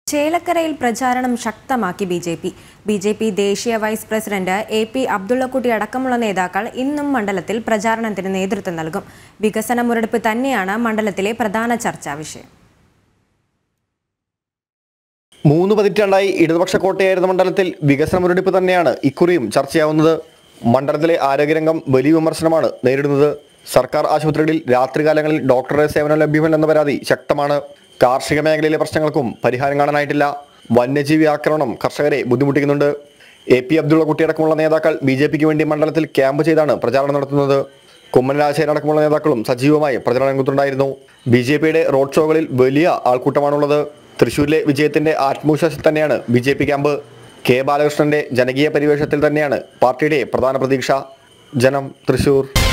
ചേലക്കരയിൽ പ്രചാരണം ശക്തമാക്കി B J P B J P ദേശീയ vice president A P Abdullakutty അടക്കമുള്ള നേതാക്കൾ ഇന്നും മണ്ഡലത്തിൽ പ്രചാരണത്തിന് നേതൃത്വം നൽകും വികസന മുരടിപ്പ് തന്നെയാണ് മണ്ഡലത്തിലെ പ്രധാന ചർച്ചാ വിഷയം മൂന്ന് പതിറ്റാണ്ടായി ഇടതുപക്ഷ കോട്ടയായിരുന്ന മണ്ഡലത്തിൽ വികസന മുരടിപ്പ് തന്നെയാണ് ഇക്കുറിയും ചർച്ചയാവുന്നത് മണ്ഡലത്തിലെ ആരോഗ്യരംഗം വലിയ വിമർശനമാണ് നേരിടുന്നത് സർക്കാർ ആശുപത്രികളിൽ രാത്രികാലങ്ങളിൽ ഡോക്ടറുടെ സേവനം ലഭ്യമല്ലെന്ന പരാതി ശക്തമാണ് കാർഷിക മേഖലയിലെ പ്രശ്നങ്ങൾക്കും പരിഹാരം കാണാനായിട്ടില്ല വന്യജീവി ആക്രമണം കർഷകരെ ബുദ്ധിമുട്ടിക്കുന്നുണ്ട് എ പി അബ്ദുള്ള കുട്ടിയടക്കമുള്ള നേതാക്കൾ ബി ജെ പിക്ക് വേണ്ടി മണ്ഡലത്തിൽ ക്യാമ്പ് ചെയ്താണ് പ്രചാരണം നടത്തുന്നത് കുമ്മൻ രാജശേഖരൻ അടക്കമുള്ള നേതാക്കളും സജീവമായി പ്രചരണ രംഗത്തുണ്ടായിരുന്നു ബി ജെ പിയുടെ റോഡ് ഷോകളിൽ വലിയ ആൾക്കൂട്ടമാണുള്ളത് തൃശൂരിലെ വിജയത്തിന്റെ ആത്മവിശ്വാസത്തിൽ തന്നെയാണ് B J P camp K ബാലകൃഷ്ണന്റെ ജനകീയ പരിവേഷത്തിൽ തന്നെയാണ് പാർട്ടിയുടെ പ്രധാന പ്രതീക്ഷ ജനം തൃശൂർ